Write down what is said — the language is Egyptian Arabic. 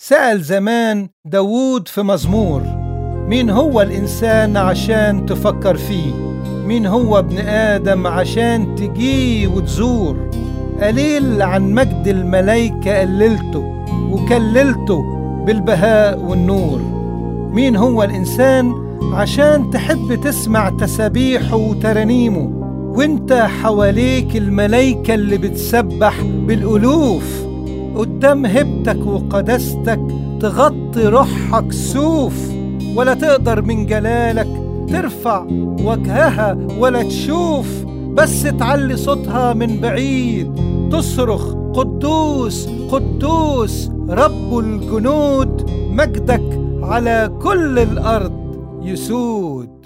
سأل زمان داوود في مزمور مين هو الإنسان عشان تفكر فيه مين هو ابن آدم عشان تجيه وتزور قليل عن مجد الملايكة قللته وكللته بالبهاء والنور مين هو الإنسان عشان تحب تسمع تسابيحه وترانيمه وانت حواليك الملايكة اللي بتسبح بالألوف قدام هبتك وقداستك تغطي روحك سوف ولا تقدر من جلالك ترفع وجهها ولا تشوف بس تعلي صوتها من بعيد تصرخ قدوس قدوس رب الجنود مجدك على كل الأرض يسود